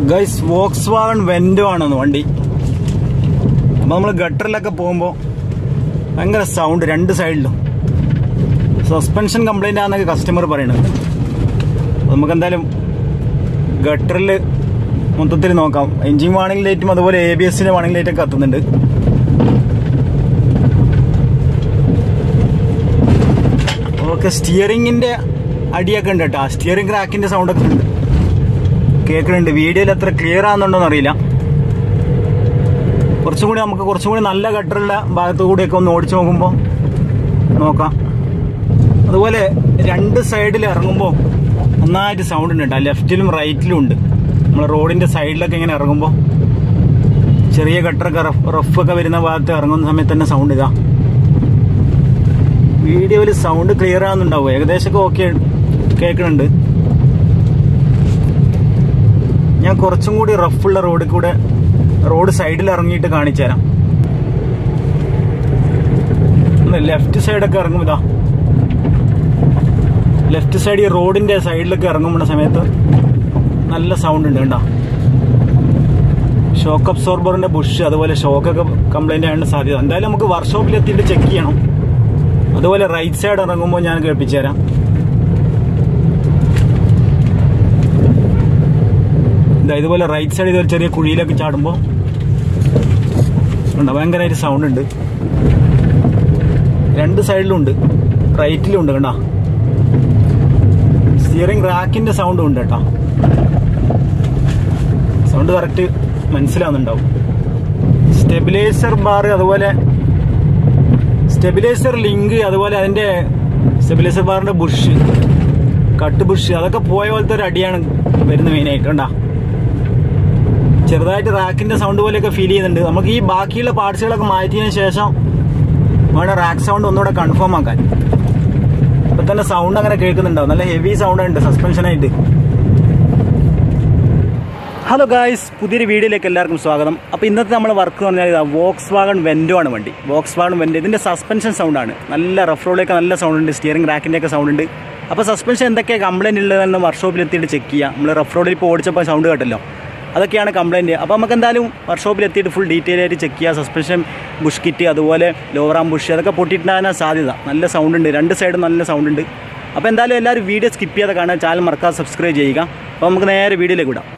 guys Woakes wagon വെൻഡോ ആണെന്ന് വണ്ടി അപ്പോൾ നമ്മൾ ഗട്ടറിലൊക്കെ പോകുമ്പോൾ ഭയങ്കര സൗണ്ട് രണ്ട് സൈഡിലും സസ്പെൻഷൻ കംപ്ലൈൻ്റ് ആണെന്നൊക്കെ കസ്റ്റമർ പറയുന്നുണ്ട് അപ്പോൾ നമുക്ക് എന്തായാലും ഗട്ടറിൽ മൊത്തത്തിൽ നോക്കാം എഞ്ചിൻ വാണിംഗ് ലൈറ്റും അതുപോലെ എ ബി എസിൻ്റെ വാണിംഗ് ലൈറ്റൊക്കെ കത്തുന്നുണ്ട് ഓക്കെ സ്റ്റിയറിങ്ങിൻ്റെ അടിയൊക്കെ ഉണ്ട് കേട്ടോ സ്റ്റിയറിംഗ് ക്രാക്കിൻ്റെ സൗണ്ടൊക്കെ ഉണ്ട് കേൾക്കുന്നുണ്ട് വീഡിയോയിൽ എത്ര ക്ലിയർ ആണെന്നുണ്ടോന്ന് അറിയില്ല കുറച്ചും കൂടി നമുക്ക് കുറച്ചും കൂടി നല്ല ഗട്ടറുള്ള ഭാഗത്തു കൂടിയൊക്കെ ഒന്ന് ഓടിച്ചു നോക്കുമ്പോൾ നോക്കാം അതുപോലെ രണ്ട് സൈഡിൽ ഇറങ്ങുമ്പോൾ നന്നായിട്ട് സൗണ്ട് ഉണ്ട് കേട്ടോ ലെഫ്റ്റിലും റൈറ്റിലും ഉണ്ട് നമ്മൾ റോഡിൻ്റെ സൈഡിലൊക്കെ ഇങ്ങനെ ഇറങ്ങുമ്പോൾ ചെറിയ ഗട്ടറൊക്കെ റഫ് റഫൊക്കെ വരുന്ന ഭാഗത്ത് ഇറങ്ങുന്ന സമയത്ത് തന്നെ സൗണ്ട് ഇതാ വീഡിയോയിൽ സൗണ്ട് ക്ലിയർ ആകുന്നുണ്ടാവും ഏകദേശമൊക്കെ ഓക്കെ കേൾക്കുന്നുണ്ട് ഞാൻ കുറച്ചും കൂടി റഫുള്ള റോഡിൽ കൂടെ റോഡ് സൈഡിൽ ഇറങ്ങിയിട്ട് കാണിച്ചു തരാം ലെഫ്റ്റ് സൈഡൊക്കെ ഇറങ്ങും ഇതാ ലെഫ്റ്റ് സൈഡ് ഈ റോഡിന്റെ സൈഡിലൊക്കെ ഇറങ്ങുമ്പോൾ സമയത്ത് നല്ല സൗണ്ട് ഉണ്ട് കണ്ടോ ഷോക്ക് അബ്സോർബറിന്റെ ബുഷ് അതുപോലെ ഷോക്കൊക്കെ കംപ്ലൈന്റ് ആയതിന്റെ സാധ്യത എന്തായാലും നമുക്ക് വർക്ക്ഷോപ്പിൽ എത്തിയിട്ട് ചെക്ക് ചെയ്യണം അതുപോലെ റൈറ്റ് സൈഡ് ഇറങ്ങുമ്പോൾ ഞാൻ കേൾപ്പിച്ചു തരാം ഇതാ ഇതുപോലെ റൈറ്റ് സൈഡ് ഇതൊരു ചെറിയ കുഴിയിലൊക്കെ ചാടുമ്പോൾ ഉണ്ട് ഭയങ്കരമായിട്ട് സൗണ്ട് ഉണ്ട് രണ്ട് സൈഡിലും ഉണ്ട് റൈറ്റിലും ഉണ്ട് കണ്ടാ സ്റ്റിയറിംഗ് റാക്കിന്റെ സൗണ്ടും ഉണ്ട് കേട്ടോ സൗണ്ട് കറക്റ്റ് മനസ്സിലാവുന്നുണ്ടാവും സ്റ്റെബിലൈസർ ബാർ അതുപോലെ സ്റ്റെബിലൈസർ ലിങ്ക് അതുപോലെ അതിന്റെ സ്റ്റെബിലൈസർ ബാറിന്റെ ബുഷ് കട്ട് ബുഷ് അതൊക്കെ പോയ പോലത്തെ ഒരു അടിയാണ് വരുന്നത് മെയിനായിട്ട് കണ്ടാ ചെറുതായിട്ട് റാക്കിന്റെ സൗണ്ട് പോലെയൊക്കെ ഫീൽ ചെയ്യുന്നുണ്ട് നമുക്ക് ഈ ബാക്കിയുള്ള പാർട്സുകളൊക്കെ മാറ്റിയതിനു ശേഷം വേണം റാക്ക് സൗണ്ട് ഒന്നുകൂടെ കൺഫേം ആക്കാൻ ഇപ്പൊ തന്നെ സൗണ്ട് അങ്ങനെ കേൾക്കുന്നുണ്ടാവും നല്ല ഹെവി സൗണ്ട് ഉണ്ട് സസ്പെൻഷനായിട്ട് ഹലോ ഗായ്സ് പുതിയൊരു വീഡിയോയിലേക്ക് എല്ലാവർക്കും സ്വാഗതം അപ്പോൾ ഇന്നത്തെ നമ്മൾ വർക്ക് എന്ന് പറഞ്ഞാൽ ഇതാ വോക്സ് വാഗൺ വെൻഡോ ആണ് വണ്ടി വോക്സ് വാഗൺ വെൻഡോ ഇതിൻ്റെ സസ്പെൻഷൻ സൗണ്ടാണ് നല്ല റഫ് റോഡിലേക്ക് നല്ല സൗണ്ട് ഉണ്ട് സ്റ്റിയറിംഗ് റാക്കിൻ്റെ ഒക്കെ സൗണ്ട് ഉണ്ട് അപ്പോൾ സസ്പെൻഷൻ എന്തൊക്കെയാണ് കംപ്ലൈൻറ്റ് ഉള്ളതെന്ന് വർക്ക്ഷോപ്പിൽ എത്തിയിട്ട് ചെക്ക് ചെയ്യുക നമ്മൾ റഫ് റോഡിൽ ഇപ്പോൾ ഓടിച്ചപ്പോൾ സൗണ്ട് കേട്ടല്ലോ അതൊക്കെയാണ് കംപ്ലൈൻറ്റ് അപ്പോൾ നമുക്ക് എന്തായാലും വർക്ക്ഷോപ്പിൽ എത്തിയിട്ട് ഫുൾ ഡീറ്റെയിൽ ആയിട്ട് ചെക്ക് ചെയ്യുക സസ്പെൻഷൻ ബുഷ് കിറ്റ് അതുപോലെ ലോറാം ബുഷ് അതൊക്കെ പൊട്ടിയിട്ടുണ്ടാകാൻ സാധ്യത നല്ല സൗണ്ട് ഉണ്ട് രണ്ട് സൈഡും നല്ല സൗണ്ട് ഉണ്ട് അപ്പോൾ എന്തായാലും എല്ലാവരും വീഡിയോ സ്കിപ്പ് ചെയ്യാതെ കാണുക ചാനൽ മറക്കാതെ സബ്സ്ക്രൈബ് ചെയ്യുക അപ്പോൾ നമുക്ക് നേരെ വീഡിയോയിലേക്ക് വിടാം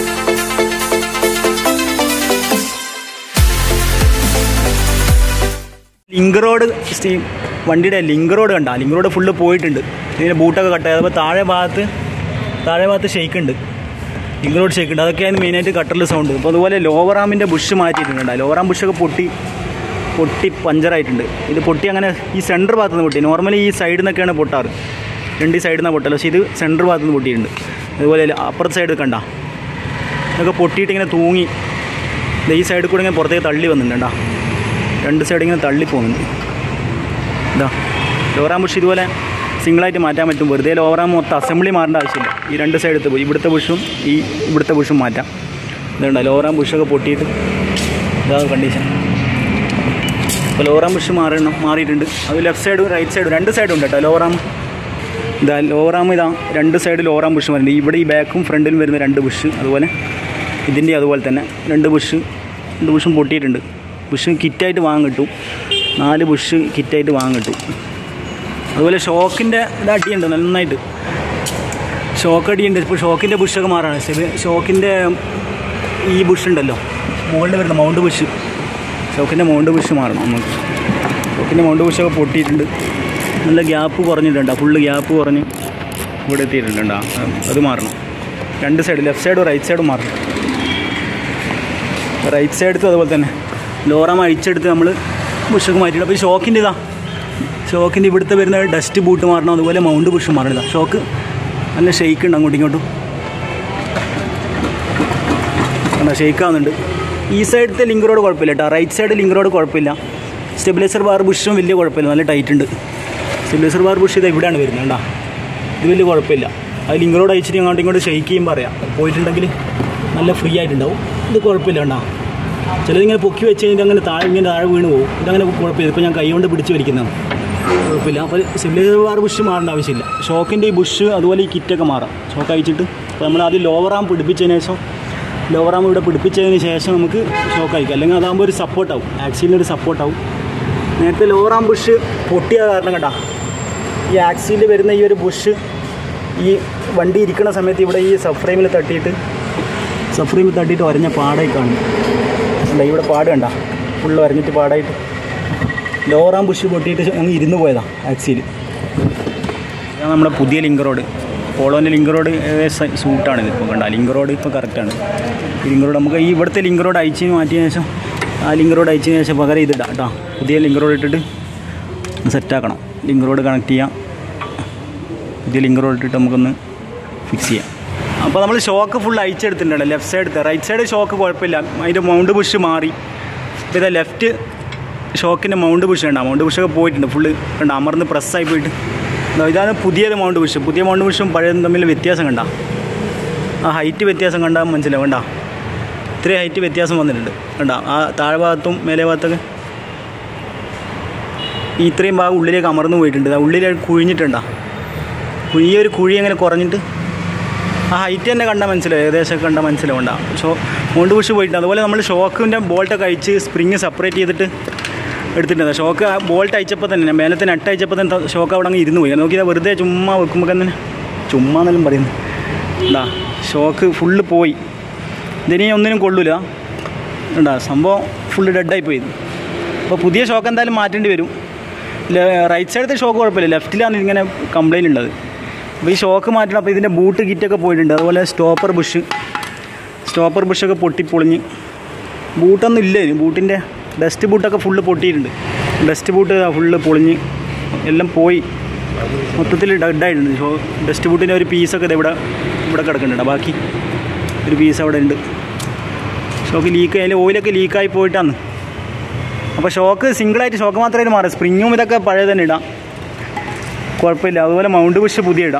ലിങ്ക് റോഡ് സ്റ്റീം വണ്ടിയുടെ ലിങ്ക് റോഡ് കണ്ട ലിങ്ക് റോഡ് ഫുള്ള് പോയിട്ടുണ്ട് ഇതിൻ്റെ ബൂട്ടൊക്കെ കട്ട് അതുപോലെ താഴെ ഭാഗത്ത് താഴെ ഭാഗത്ത് ഷെയ്ക്ക് ഉണ്ട് ലിങ്ക് റോഡ് ഷെയ്ക്ക് ഉണ്ട് അതൊക്കെയാണ് മെയിനായിട്ട് കട്ടറിൽ സൗണ്ട് അപ്പോൾ അതുപോലെ ലോവറാമിൻ്റെ ബുഷ് മാറ്റിയിട്ടുണ്ട് ലോവറാം ബുഷൊക്കെ പൊട്ടി പൊട്ടി പഞ്ചറായിട്ടുണ്ട് ഇത് പൊട്ടി അങ്ങനെ ഈ സെൻറ്റർ ഭാഗത്ത് നിന്ന് പൊട്ടി നോർമലി ഈ സൈഡിൽ നിന്നൊക്കെയാണ് പൊട്ടാറ് രണ്ട് ഈ സൈഡിൽ നിന്ന് പൊട്ടല്ലോ പക്ഷേ ഇത് സെൻറ്റർ ഭാഗത്ത് നിന്ന് പൊട്ടിയിട്ടുണ്ട് അതുപോലെ അപ്പുറത്തെ സൈഡ് കണ്ട ഇതൊക്കെ പൊട്ടിയിട്ട് ഇങ്ങനെ തൂങ്ങി ദേ ഈ സൈഡിൽ കൂടെ ഇങ്ങനെ പുറത്തേക്ക് തള്ളി വന്നിട്ടുണ്ടാ രണ്ട് സൈഡ് ഇങ്ങനെ തള്ളി പോകുന്നുണ്ട് ഇതാ ലോറാം ബുഷ് ഇതുപോലെ സിംഗിളായിട്ട് മാറ്റാൻ പറ്റും വെറുതെ ലോറാം മൊത്തം അസംബ്ലി മാറേണ്ട ആവശ്യമില്ല ഈ രണ്ട് സൈഡത്തെ പോയി ഇവിടുത്തെ ബുഷും ഈ ഇവിടുത്തെ ബുഷും മാറ്റാം ഇതുണ്ട് ലോറാം ബുഷൊക്കെ പൊട്ടിയിട്ട് ഇതാ കണ്ടീഷൻ ഇപ്പോൾ ലോറാം ബുഷ് മാറണം മാറിയിട്ടുണ്ട് അത് ലെഫ്റ്റ് സൈഡും റൈറ്റ് സൈഡും രണ്ട് സൈഡും ഉണ്ട് കേട്ടോ ലോറാം ഇതാ ലോറാം ഇതാ രണ്ട് സൈഡ് ലോറാം ബുഷ് വരുന്നുണ്ട് ഇവിടെ ഈ ബാക്കും ഫ്രണ്ടിലും വരുന്ന രണ്ട് ബുഷ് അതുപോലെ ഇതിൻ്റെ അതുപോലെ തന്നെ രണ്ട് ബുഷ് രണ്ട് ബുഷും പൊട്ടിയിട്ടുണ്ട് ബുഷ് കിറ്റായിട്ട് വാങ്ങാൻ കിട്ടും നാല് ബുഷ് കിറ്റായിട്ട് വാങ്ങാൻ കിട്ടും അതുപോലെ ഷോക്കിൻ്റെ ഇത് അടിയുണ്ട് നന്നായിട്ട് ഷോക്ക് അടിയുണ്ട് ഇപ്പോൾ ഷോക്കിൻ്റെ ബുഷൊക്കെ മാറാണ് പക്ഷേ ഇത് ഷോക്കിൻ്റെ ഈ ബുഷ് ഉണ്ടല്ലോ മുകളിൽ വരുന്ന മൗണ്ട് ബുഷ് ഷോക്കിൻ്റെ മൗണ്ട് ബുഷ് മാറണം നമുക്ക് ഷോക്കിൻ്റെ മൗണ്ട് ബുഷൊക്കെ പൊട്ടിയിട്ടുണ്ട് നല്ല ഗ്യാപ്പ് കുറഞ്ഞിട്ടുണ്ട് ഫുള്ള് ഗ്യാപ്പ് കുറഞ്ഞ് ഇവിടെ എത്തിയിട്ടുണ്ട് ആ, അത് മാറണം രണ്ട് സൈഡ് ലെഫ്റ്റ് സൈഡും റൈറ്റ് സൈഡും മാറണം റൈറ്റ് സൈഡത്തും അതുപോലെ തന്നെ ലോറാം അഴിച്ചെടുത്ത് നമ്മൾ ബുഷൊക്കെ മാറ്റിയിട്ട് അപ്പോൾ ഈ ഷോക്കിൻ്റെ ഇതാ ഷോക്കിൻ്റെ ഇവിടുത്തെ വരുന്ന ഡസ്റ്റ് ബൂട്ട് മാറണം അതുപോലെ മൗണ്ട് ബുഷ് മാറണം ഇതാ ഷോക്ക് നല്ല ഷെയ്ക്ക് ഉണ്ട് അങ്ങോട്ടും ഇങ്ങോട്ടും കണ്ടോ ഷെയ്ക്ക് ആവുന്നുണ്ട് ഈ സൈഡത്തെ ലിങ്ക് റോഡ് കുഴപ്പമില്ല കേട്ടോ റൈറ്റ് സൈഡ് ലിങ്ക് റോഡ് കുഴപ്പമില്ല സ്റ്റെബിലൈസർ ബാർ ബുഷും വലിയ കുഴപ്പമില്ല നല്ല ടൈറ്റ് ഉണ്ട് സ്റ്റെബിലൈസർ ബാർ ബുഷ് ഇത് ഇവിടെയാണ് വരുന്നത് കണ്ടാ ഇത് വലിയ കുഴപ്പമില്ല അത് ലിങ്ക് റോഡ് അയച്ചിട്ട് അങ്ങോട്ടും ഇങ്ങോട്ട് ഷെയ്ക്ക് ചെയ്യുമ്പോൾ പറയാം പോയിട്ടുണ്ടെങ്കിൽ നല്ല ഫ്രീ ആയിട്ടുണ്ടാവും ഇത് കുഴപ്പമില്ല കണ്ടാ ചിലതിങ്ങനെ പൊക്കി വെച്ച് കഴിഞ്ഞാൽ അങ്ങനെ താഴെ ഇങ്ങനെ താഴെ വീണ് പോകും ഇതങ്ങനെ കുഴപ്പമില്ല ഇപ്പോൾ ഞാൻ കൈ കൊണ്ട് പിടിച്ച് വലിക്കുന്നതാണ് കുഴപ്പമില്ല അപ്പോൾ സിവിലൈസർ ബാർ ബുഷ് മാറേണ്ട ആവശ്യമില്ല ഷോക്കിൻ്റെ ഈ ബുഷ് അതുപോലെ ഈ കിറ്റൊക്കെ മാറാം ഷോക്ക് അയച്ചിട്ട് അപ്പോൾ നമ്മൾ ആദ്യം ലോവർ ആം പിടിപ്പിച്ചതിന് ശേഷം ലോവർ ആം ഇവിടെ പിടിപ്പിച്ചതിന് ശേഷം നമുക്ക് ഷോക്ക് അയക്കാം അല്ലെങ്കിൽ അതാകുമ്പോൾ ഒരു സപ്പോർട്ടാവും ആക്സിലിന് ഒരു സപ്പോർട്ടാവും നേരത്തെ ലോവർ ആം ബുഷ് പൊട്ടിയ കാരണം കേട്ടാ ഈ ആക്സിൽ വരുന്ന ഈ ഒരു ബുഷ് ഈ വണ്ടി ഇരിക്കുന്ന സമയത്ത് ഇവിടെ ഈ സബ് ഫ്രെയിമിൽ തട്ടിയിട്ട് സബ് ഫ്രെയിമിൽ തട്ടിയിട്ട് ഒരഞ്ഞ പാടായി കാണും അല്ല ഇവിടെ പാട് കണ്ട ഫുള്ള് വരഞ്ഞിട്ട് പാടായിട്ട് ലോവർ ആം ബുഷ് പൊട്ടിയിട്ട് അങ്ങ് ഇരുന്ന് പോയതാ ആക്സിൽ ഇതാണ് നമ്മുടെ പുതിയ ലിങ്ക് റോഡ് പോളോൻ്റെ ലിങ്ക് റോഡ് ഏകദേശം സൂട്ടാണ് ഇത് ഇപ്പോൾ കണ്ട ലിങ്ക് റോഡ് ഇപ്പോൾ കറക്റ്റാണ് ഈ ലിങ്ക് റോഡ് നമുക്ക് ഈ ഇവിടുത്തെ ലിങ്ക് റോഡ് അയച്ച് മാറ്റിയ ശേഷം ആ ലിങ്ക് റോഡ് അയച്ചതിന് ശേഷം പകരം ഇതിടാം കേട്ടോ പുതിയ ലിങ്ക് റോഡ് ഇട്ടിട്ട് സെറ്റാക്കണം ലിങ്ക് റോഡ് കണക്ട് ചെയ്യാം പുതിയ ലിങ്ക് റോഡ് ഇട്ടിട്ട് നമുക്കൊന്ന് ഫിക്സ് ചെയ്യാം അപ്പോൾ നമ്മൾ ഷോക്ക് ഫുൾ അയച്ചെടുത്തിട്ടുണ്ട് ലെഫ്റ്റ് സൈഡത്തെ റൈറ്റ് സൈഡ് ഷോക്ക് കുഴപ്പമില്ല അതിൻ്റെ മൗണ്ട് ബുഷ് മാറി ഇപ്പോൾ ഇതാ ലെഫ്റ്റ് ഷോക്കിൻ്റെ മൗണ്ട് ബുഷ് ഉണ്ട് മൗണ്ട് ബുഷൊക്കെ പോയിട്ടുണ്ട് ഫുള്ള് കണ്ട അമർന്ന് പ്രസ്സായി പോയിട്ട് ദാ ഇതാണ് പുതിയത് മൗണ്ട് ബുഷ് പുതിയ മൗണ്ട് ബുഷും പഴയതും തമ്മിൽ വ്യത്യാസം കണ്ട ആ ഹൈറ്റ് വ്യത്യാസം കണ്ടാൽ മനസ്സിലാവും കണ്ട ഇത്രയും ഹൈറ്റ് വ്യത്യാസം വന്നിട്ടുണ്ട് കണ്ട ആ താഴെ ഭാഗത്തും മേലെ ഭാഗത്തൊക്കെ ഈ ഇത്രയും ഭാഗം ഉള്ളിലേക്ക് അമർന്നു പോയിട്ടുണ്ട് ദാ ഉള്ളിലേക്ക് കുഴിഞ്ഞിട്ടുണ്ടാ കുഴി ഒരു കുഴി അങ്ങനെ കുറഞ്ഞിട്ട് ആ ഹൈറ്റ് തന്നെ കണ്ടാൽ മനസ്സിലാവും ഏകദേശം കണ്ടാൽ മനസ്സിലാവണ്ട ഷോ മൗണ്ട് പുഷ് പോയിട്ടുണ്ട് അതുപോലെ നമ്മൾ ഷോക്കിൻ്റെ ബോൾട്ടൊക്കെ അയച്ച് സ്പ്രിങ് സെപ്പറേറ്റ് ചെയ്തിട്ട് എടുത്തിട്ടുണ്ട് ഷോക്ക് ആ ബോൾട്ട് അയച്ചപ്പോൾ തന്നെ മേലത്തെ നട്ട് അയച്ചപ്പോൾ തന്നെ ഷോക്ക് അവിടെ അങ്ങ് ഇരുന്ന് പോയി നോക്കിയാൽ വെറുതെ ചുമ്മാ വെക്കുമ്പോൾ തന്നെ ചുമ്മാ എന്നെല്ലാം പറയുന്നു ഉണ്ടാ ഷോക്ക് ഫുള്ള് പോയി ഇതിനി ഒന്നിനും കൊള്ളൂല ഉണ്ടാ സംഭവം ഫുള്ള് ഡെഡായി പോയി അപ്പോൾ പുതിയ ഷോക്ക് എന്തായാലും മാറ്റേണ്ടി വരും റൈറ്റ് സൈഡത്തെ ഷോക്ക് കുഴപ്പമില്ല ലെഫ്റ്റിലാണ് ഇങ്ങനെ കംപ്ലൈൻറ്റ് ഉള്ളത് അപ്പോൾ ഈ ഷോക്ക് മാറ്റണം അപ്പോൾ ഇതിൻ്റെ ബൂട്ട് കിറ്റൊക്കെ പോയിട്ടുണ്ട് അതുപോലെ സ്റ്റോപ്പർ ബുഷ് സ്റ്റോപ്പർ ബുഷൊക്കെ പൊട്ടിപ്പൊളിഞ്ഞ് ബൂട്ടൊന്നും ഇല്ല ഇനി ബൂട്ടിൻ്റെ ഡസ്റ്റ് ബൂട്ടൊക്കെ ഫുള്ള് പൊട്ടിയിട്ടുണ്ട് ഡസ്റ്റ് ബൂട്ട് ഫുള്ള് പൊളിഞ്ഞ് എല്ലാം പോയി മൊത്തത്തിൽ ഡഡായിട്ടുണ്ട് ഷോ ഡസ്റ്റ് ബൂട്ടിൻ്റെ ഒരു പീസൊക്കെ ഇവിടെ ഇവിടെ കിടക്കുന്നുണ്ട് ബാക്കി ഒരു പീസ് അവിടെ ഉണ്ട് ഷോക്ക് ലീക്ക് അതിൽ ഓയിലൊക്കെ ലീക്കായി പോയിട്ടാണ് അപ്പോൾ ഷോക്ക് സിംഗിളായിട്ട് ഷോക്ക് മാത്രമായിട്ട് മാറും സ്പ്രിങ്ങും ഇതൊക്കെ പഴയ തന്നെ ഇടാം കുഴപ്പമില്ല അതുപോലെ മൗണ്ട് ബുഷ് പുതിയ ഇടാം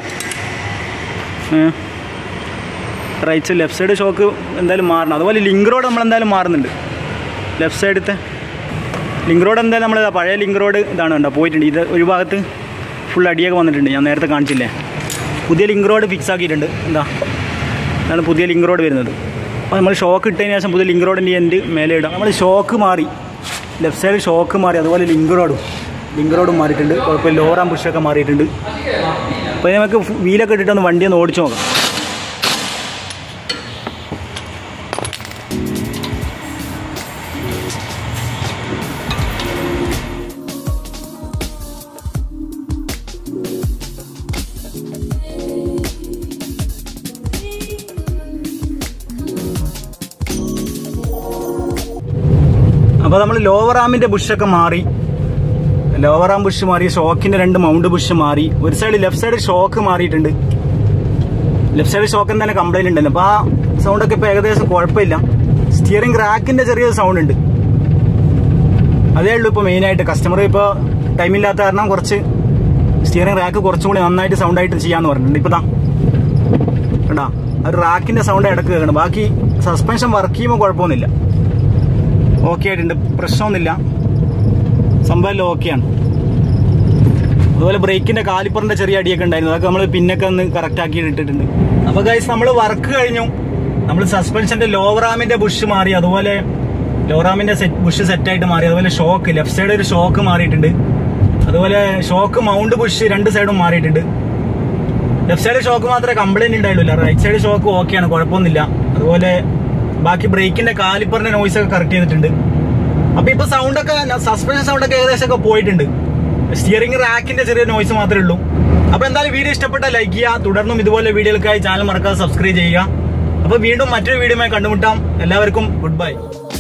right side left side shock എന്തായാലും മാറണം അതുപോലെ ലിങ്ക് റോഡ് നമ്മൾ എന്തായാലും മാറുന്നുണ്ട് ലെഫ്റ്റ് സൈഡത്തെ ലിങ്ക് റോഡ് എന്തായാലും നമ്മൾ പഴയ ലിങ്ക് റോഡ് ഇതാണ് കണ്ടോ പോയിട്ടുണ്ട് ഇത് ഒരു ഭാഗത്ത് ഫുൾ അടിയൊക്കെ വന്നിട്ടുണ്ട് ഞാൻ നേരത്തെ കാണിച്ചില്ലേ പുതിയ ലിങ്ക് റോഡ് ഫിക്സ് ആക്കിയിട്ടുണ്ട് എന്താ ഇതാണ് പുതിയ ലിങ്ക് റോഡ് വരുന്നത് അപ്പോൾ നമ്മൾ ഷോക്ക് ഇട്ടതിന് ശേഷം പുതിയ ലിങ്ക് റോഡിൻ്റെ എൻഡ് മേലെ ഇടാം നമ്മൾ ഷോക്ക് മാറി ലെഫ്റ്റ് സൈഡ് ഷോക്ക് മാറി അതുപോലെ ലിങ്ക് റോഡും ലിങ്ക് റോഡും മാറിയിട്ടുണ്ട് കുഴപ്പമില്ല ലോറാം പുഷൊക്കെ മാറിയിട്ടുണ്ട് അപ്പോൾ ഇനി നമുക്ക് വീലൊക്കെ ഇട്ടിട്ടൊന്ന് വണ്ടി ഒന്ന് ഓടിച്ചു നോക്കാം അപ്പോൾ നമ്മൾ ലോവർ ആമിൻ്റെ ബുഷൊക്കെ മാറി ലോവർ ആം ബുഷ് മാറി ഷോക്കിന്റെ രണ്ട് മൗണ്ട് ബുഷ് മാറി ഒരു സൈഡ് ലെഫ്റ്റ് സൈഡ് ഷോക്ക് മാറിയിട്ടുണ്ട് ലെഫ്റ്റ് സൈഡ് ഷോക്ക് തന്നെ കംപ്ലൈന്റ് ഉണ്ടല്ലോ അപ്പോൾ ആ സൗണ്ടൊക്കെ ഇപ്പോൾ ഏകദേശം കുഴപ്പമില്ല സ്റ്റിയറിംഗ് റാക്കിന്റെ ചെറിയ സൗണ്ട് ഉണ്ട് അതേ ഉള്ളൂ ഇപ്പോൾ മെയിനായിട്ട് കസ്റ്റമർ ഇപ്പോൾ ടൈമില്ലാത്ത കാരണം കുറച്ച് സ്റ്റിയറിംഗ് റാക്ക് കുറച്ചും കൂടി നന്നായിട്ട് സൗണ്ട് ആയിട്ട് ചെയ്യാന്ന് പറഞ്ഞിട്ടുണ്ട് ഇപ്പോൾ താ കേട്ടാ ഒരു റാക്കിന്റെ സൗണ്ട് ഇടക്ക് കേൾക്കണം ബാക്കി സസ്പെൻഷൻ വർക്ക് ചെയ്യുമ്പോൾ കുഴപ്പമൊന്നുമില്ല ഓക്കെ ആയിട്ടുണ്ട് പ്രശ്നമൊന്നുമില്ല സംഭവം എല്ലാം ഓക്കെയാണ് അതുപോലെ ബ്രേക്കിന്റെ കാലിപ്പറിന്റെ ചെറിയ അടിയൊക്കെ ഉണ്ടായിരുന്നു അതൊക്കെ നമ്മൾ പിന്നൊക്കെ ഒന്ന് കറക്റ്റ് ആക്കി ഇട്ടിട്ടുണ്ട് അപ്പൊ ഗൈസ് നമ്മൾ വർക്ക് കഴിഞ്ഞു നമ്മൾ സസ്പെൻഷന്റെ ലോവറാമിന്റെ ബുഷ് മാറി അതുപോലെ ലോറാമിന്റെ സെറ്റ് ബുഷ് സെറ്റ് ആയിട്ട് മാറി അതുപോലെ ഷോക്ക് ലെഫ്റ്റ് സൈഡ് ഒരു ഷോക്ക് മാറിയിട്ടുണ്ട് അതുപോലെ ഷോക്ക് മൗണ്ട് ബുഷ് രണ്ട് സൈഡും മാറിയിട്ടുണ്ട് ലെഫ്റ്റ് സൈഡ് ഷോക്ക് മാത്രമേ കംപ്ലൈന്റ് ഉണ്ടായില്ല റൈറ്റ് സൈഡ് ഷോക്ക് ഓക്കെയാണ് കുഴപ്പമൊന്നുമില്ല അതുപോലെ ബാക്കി ബ്രേക്കിന്റെ കാലിപ്പറിന്റെ നോയ്സ് ഒക്കെ കറക്റ്റ് ചെയ്തിട്ടുണ്ട് അപ്പൊ ഇപ്പൊ സൗണ്ട് ഒക്കെ സസ്പെൻഷൻ സൗണ്ട് ഒക്കെ ഏകദേശം ഒക്കെ പോയിട്ടുണ്ട് സ്റ്റിയറിംഗ് റാക്കിന്റെ ചെറിയ നോയ്സ് മാത്രമേ ഉള്ളൂ അപ്പൊ എന്തായാലും വീഡിയോ ഇഷ്ടപ്പെട്ട ലൈക്ക് ചെയ്യുക തുടർന്നും ഇതുപോലെ വീഡിയോകൾക്കായി ചാനൽ മറക്കാതെ സബ്സ്ക്രൈബ് ചെയ്യുക അപ്പൊ വീണ്ടും മറ്റൊരു വീഡിയോയുമായി കണ്ടുമുട്ടാം എല്ലാവർക്കും ഗുഡ് ബൈ